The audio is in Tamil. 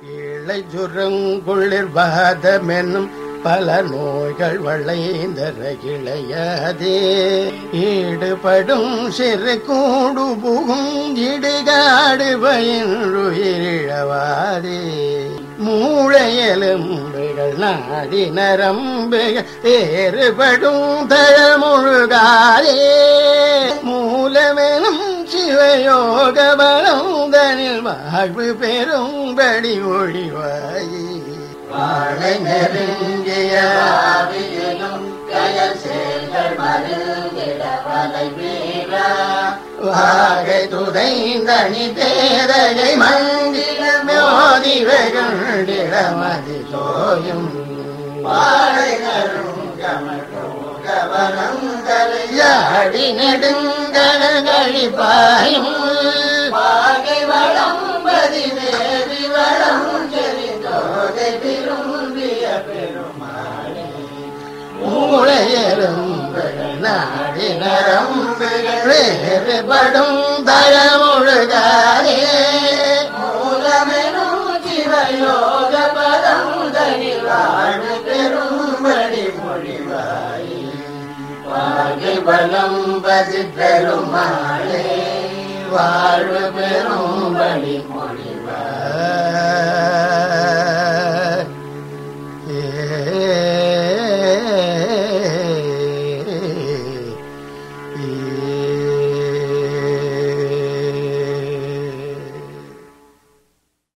இளை சுரங்குளிர் வாதமென்னும் பல நோய்கள் வளைந்தர இளையதே ஈடுபடும் சிறு கூடு புகும் இடுகாடு பயின்றுயிரிழவாதே மூளையெலும்புகள் நாடி நரம்புகள் வேறுபடும் தழமுழுகாதே மூலமெனும் சிவயோக பலந்தனில் வாழ்வு பெரும்படி ஒழிவாயே வாழை நெருங்கிய ஆவியிலும் கயல் செயல்கள் மருந்திட வலை வீரா வாகை துதைந்தனி தேதகை மங்கிட மோதி வெகுண்டிட மதி சோயும் வாழை நரும் கமலம் யாடி நெடுங்கன கழிப்பாயும் பாகை வளம் பதிவேவி வளம் செறிந்தோதை விரும்பிய பெருமாளே மூளையெலும்புகள் நாடி நரம்புகள் வேறுபடும் தழமுழுகாதே மூலமெனும் சிவயோக பதம் தனில் வாழ்வு பெரும்படி மொழிவாய் வாழ்கை பலம் பதி பெருமாளே வாழ்வு பெரும்படி மொழிவார் ஏ